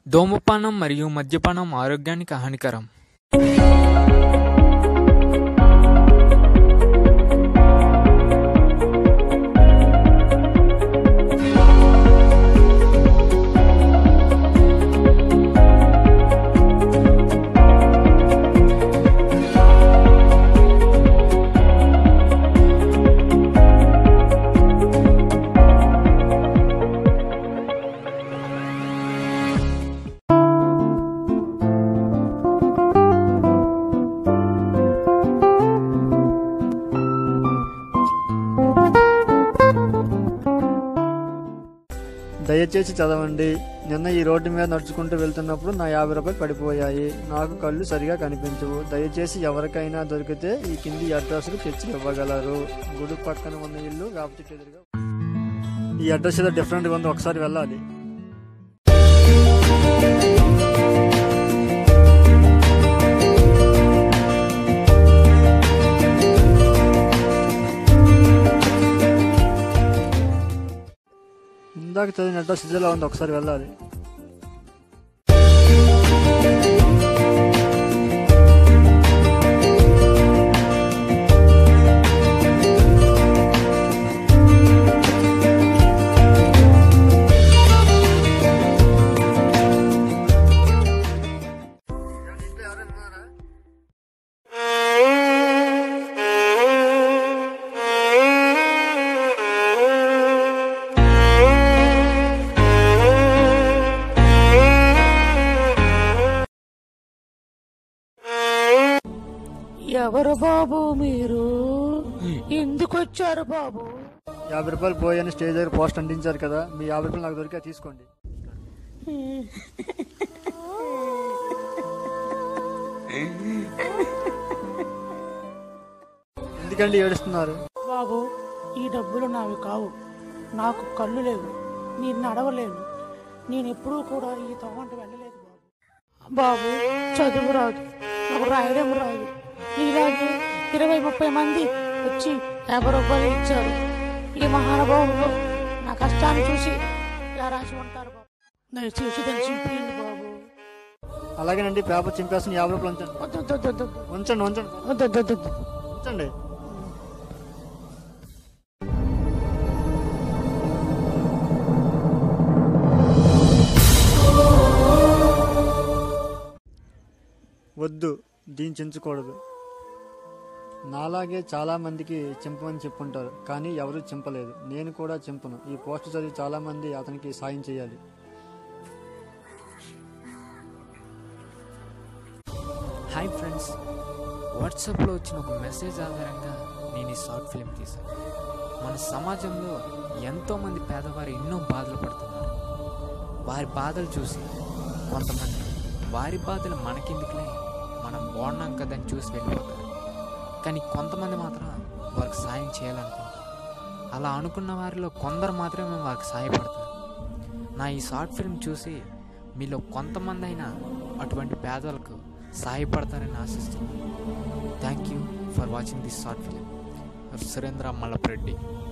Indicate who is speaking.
Speaker 1: ధూమపానం మరియు మద్యపానం ఆరోగ్యానికి హానికరం
Speaker 2: దయచేసి చదవండి నిన్న ఈ రోడ్డు మీద నడుచుకుంటూ వెళ్తున్నప్పుడు నా యాభై రూపాయలు పడిపోయాయి నాకు కళ్ళు సరిగా కనిపించవు దయచేసి ఎవరికైనా దొరికితే ఈ కింది అడ్రస్కు తెచ్చి ఇవ్వగలరు గుడి పక్కన ఉన్న ఇల్లు వేప చెట్టు ఎదురుగా ఈ అడ్రస్ ఏదో డిఫరెంట్గా ఉంది ఒకసారి వెళ్ళాలి ఇందాక చదివిన అడ్రస్ ఇదేలా ఉంది ఒకసారి వెళ్ళాలి
Speaker 3: ఎవరు బాబు మీరు ఎందుకు వచ్చారు బాబు
Speaker 2: యాభై రూపాయలు పోయని స్టేజ్ దగ్గర పోస్ట్ అంటించారు కదా మీ యాభై రూపాయలు నాకు దొరికా తీసుకోండి ఎందుకండి ఏడుస్తున్నారు
Speaker 3: బాబు ఈ డబ్బులు నావి కావు నాకు కళ్ళు లేవు నేను నడవలేను నేను ఎప్పుడూ కూడా ఈ తోమంట వెళ్ళలేదు బాబు బాబు చదువు రాదు నాకు రాయడం రాదు ఇలాగే ఇరవై ముప్పై మంది వచ్చి యాభై రూపాయలు ఇచ్చారు ఈ మహానుభావులు నా కష్టాన్ని చూసి ఇలా రాసి ఉంటారు బాబు దయచేసి దాన్ని చింపేయండి బాబు
Speaker 2: అలాగేనండి పేపర్ చింపేస్తున్న యాభై రూపాయలు ఉంచండి
Speaker 3: వద్దు వద్దు వద్దు వద్దు
Speaker 2: ఉంచండి ఉంచండి
Speaker 3: వద్దు వద్దు వద్దు వద్దు
Speaker 2: ఉంచండి వద్దు దీన్ని చించకూడదు నాలాగే చాలా మందికి చింపమని చెప్పుంటారు కానీ ఎవరు చింపలేదు నేను కూడా చింపను ఈ పోస్ట్ చదివి చాలా మంది అతనికి సాయం చేయాలి
Speaker 1: హాయ్ ఫ్రెండ్స్ వాట్సాప్లో వచ్చిన ఒక మెసేజ్ ఆధారంగా నేను ఈ షార్ట్ ఫిల్మ్ తీశాను మన సమాజంలో ఎంతోమంది పేదవారు ఎన్నో బాధలు పడుతున్నారు వారి బాధలు చూసి కొంతమంది వారి బాధలు మనకెందుకులే మనం బాగున్నాం కదని చూసి వెళ్ళిపోతారు కానీ కొంతమంది మాత్రం వారికి సాయం చేయాలనుకుంటారు అలా అనుకున్న వారిలో కొందరు మాత్రమే వారికి సహాయపడతారు నా ఈ షార్ట్ ఫిల్మ్ చూసి మీలో కొంతమంది అయినా అటువంటి పేదలకు సహాయపడతారని ఆశిస్తున్నాను thank you for watching this short film Surendra మల్లప్రెడ్డి